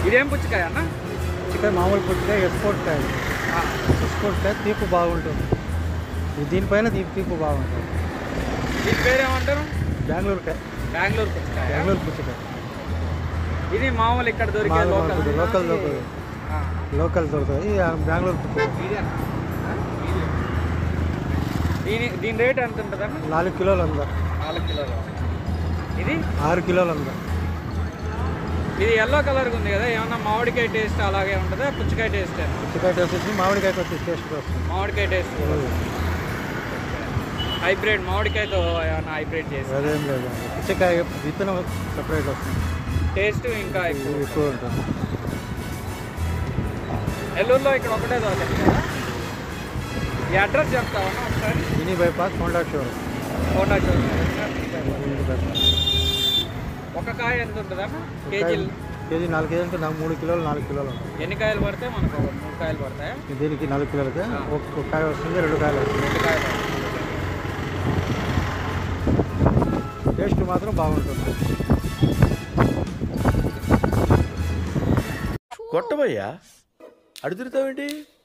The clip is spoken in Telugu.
ఇదేం పుచ్చకాయ అన్న చికెన్ మామూలు పుట్టికాయ ఎక్స్పోర్ట్ కాయ ఆ, ఎక్స్పోర్ట్ కాయ తీపు బాగుంటుంది ఇది దీనిపైన తీపి తీపు బాగుంటుంది దీని పేరేమంటారు బెంగళూరు కాయ బెంగళూరు పుచ్చకాయ బెంగళూరు పుచ్చకాయ ఇది మామూలు ఇక్కడ దొరికే మామూలు లోకల్ మనకు లోకల్ లోకల్ ఆ, లోకల్ దొరుకుతుంది ఇది బెంగళూరు పుచ్చకాయ మీడియం. ఆ, మీడియం. దీని దీని రేట్ ఎంత ఉంటుంది అన్న నాలుగు కిలోలు ఉందా నాలుగు కిలోలు ఇది ఆరు కిలోలు ఉందా ఇది ఎల్లో కలర్ ఉంది కదా ఏమన్నా మామిడికాయ టేస్ట్ అలాగే ఉంటుందా పుచ్చకాయ టేస్ట్ పుచ్చకాయ టేస్ట్ వచ్చి మామిడికాయకి వచ్చి టేస్ట్ వస్తుంది మామిడికాయ టేస్ట్ హైబ్రిడ్ మామిడికాయతో ఏమన్నా హైబ్రిడ్ చేసి అదేం లేదు పుచ్చకాయ విత్తనం సపరేట్ వస్తుంది టేస్ట్ ఇంకా ఎక్కువ ఇది ఎక్కువ ఉంటుంది నెల్లూరులో ఇక్కడ ఒకటే దొరకదు కదా ఈ అడ్రస్ చెప్తావా ఒకసారి mini bypass Honda showroom photo చూసి మినీ బైపాస్ ఒక కాయ ఎంత ఉంటుందన్న కేజీలు కేజీ నాలుగు కేజీలు అంటే నాకు మూడు కిలోలు నాలుగు కిలోలు ఉంటుంది ఎన్ని కాయలు పడితే మనకు ఒక మూడు కాయలు పడతాయా దీనికి నాలుగు కిలోలకి ఒక కాయ వస్తుంది రెండు కాయలు వస్తుంది రెండు కాయలు పడతాయి. టేస్ట్ మాత్రం బాగుంటుంది కొట్టబయ్యా అడుగుతావేంటి